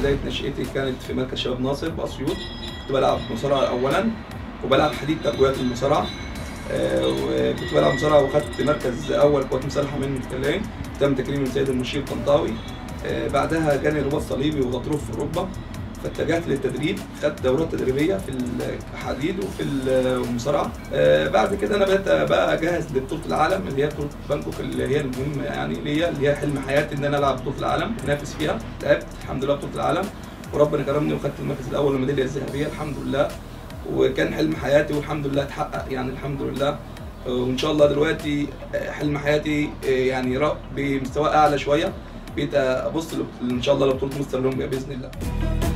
بدايه نشأتي كانت في مركز شباب ناصر باسيوط كنت بلعب مصارعه اولا وبلعب حديد تقويات المصارعه آه، وكنت بلعب مصارعه وخدت مركز اول قوات مسلحه من كلاين تم تكريم السيد المشير طنطاوي آه، بعدها جاني رباط صليبي وغضروف في الركبه فاتجهت للتدريب خدت دورات تدريبيه في الحديد وفي المصارعه آه، بعد كده انا بدات بقى اجهز لبطوله العالم اللي هي بطوله بانكوك اللي هي المهمه يعني ليا اللي هي حلم حياتي ان انا العب بطوله العالم انافس فيها لعبت الحمد لله بطوله العالم وربنا كرمني وخدت المركز الاول والميداليه الذهبيه الحمد لله وكان حلم حياتي والحمد لله اتحقق يعني الحمد لله وان شاء الله دلوقتي حلم حياتي يعني را- بمستوى اعلى شويه بقيت ابص ل- ان شاء الله لبطوله مستر اولمبيا باذن الله